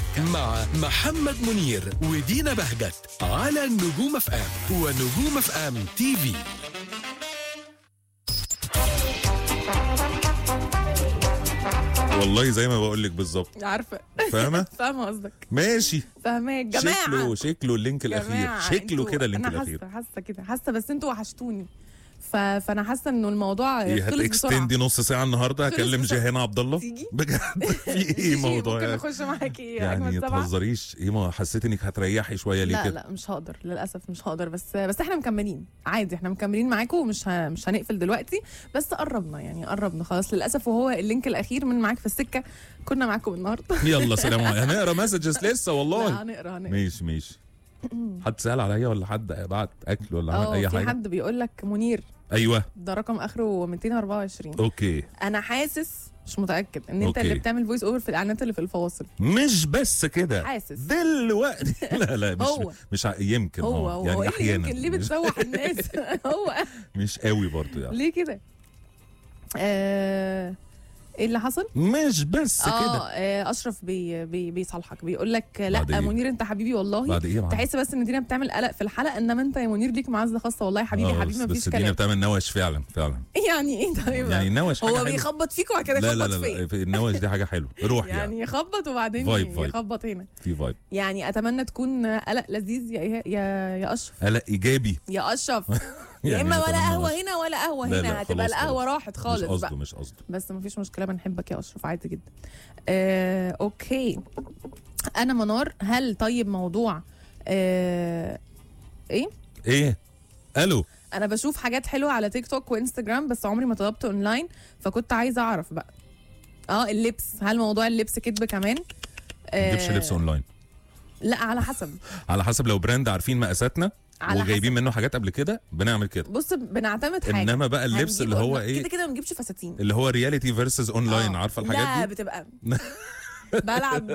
مع محمد منير ودينا بهجت على نجوم اف ام ونجوم اف ام تي في والله زي ما بقول لك بالظبط عارفه فاهمه فاهمه قصدك ماشي فاهماك جماعه شكله شكله اللينك الاخير جماعة، شكله انتوا- كده اللينك انا الاخير حاسه حاسه كده حاسه بس انتوا وحشتوني ف... فانا حاسه انه الموضوع ايه خلص بسرعه هتكستندي نص ساعه النهارده خلص هكلم بسرعة. جيهان عبد الله تيجي؟ بجد في ايه موضوع ممكن يعني اخش معاكي يعني اجمل سبعه تهزريش ايه ما حسيت انك هتريحي شويه ليه لا كده لا مش هقدر للاسف مش هقدر بس بس احنا مكملين عادي احنا مكملين معاكم ومش ه... مش هنقفل دلوقتي بس قربنا يعني قربنا خلاص للاسف وهو اللينك الاخير من معاك في السكه كنا معاكم النهارده يلا سلام عليكم هنقرا مسجز لسه لا والله هنقرا هنقرا ماشي ماشي حد سأل عليا ولا حد بعت اكل ولا عمل اه اي في حاجه حد بيقول لك منير ايوه ده رقم اخره 224 اوكي انا حاسس مش متاكد ان انت أوكي. اللي بتعمل فويس اوفر في الاعلانات اللي في الفواصل مش بس كده حاسس دلوقتي لا لا مش هو. مش ع- يمكن هو اه هو يعني ايه اللي احيانا يمكن ليه مش- بتسوح الناس هو مش قوي برضو يعني ليه كده آه، ايه اللي حصل مش بس اه كده آه، اشرف بي بي بيصالحك بيقول لك لا بعد إيه؟ منير انت حبيبي والله بعد ايه يا معلم؟ تحس بس ان دينا بتعمل قلق في الحلقه انما انت يا منير ليك معزه خاصه والله حبيبي آه، حبيبي بس- مفيش بس دينا كلام بتعمل نوش فعلا فعلا يعني ايه طيب يعني نوش حاجه هو حلوة. بيخبط فيك وبعد كده لا لا يخبط لا, لا فيا في النوش دي حاجه حلوه روح يعني, يعني يخبط وبعدين فايب- فايب. يخبط هنا في فايب يعني اتمنى تكون قلق لذيذ يا يا يا اشرف قلق ايجابي يا اشرف يا يعني اما ولا نتمنى قهوه مش- هنا ولا قهوه لا، هنا لا، هتبقى خلاص، القهوه خلاص. راحت خالص مش بقى قصده مش قصده بس مفيش مشكله بنحبك يا اشرف عادي جدا آه، اوكي انا منار هل طيب موضوع آه، ايه ايه الو انا بشوف حاجات حلوه على تيك توك وانستجرام بس عمري ما طلبت اونلاين فكنت عايزه اعرف بقى اه اللبس هل موضوع اللبس كدب كمان ما تجيبش آه، لبس اونلاين لا على حسب على حسب لو براند عارفين مقاساتنا على وجايبين منه حاجات قبل كده بنعمل كده بص بنعتمد حاجه انما بقى اللبس هنجيب اللي هو أونلاين. ايه كده كده ما بنجيبش فساتين اللي هو رياليتي فيرسز اونلاين آه. عارفه لا الحاجات دي بتبقى بلعب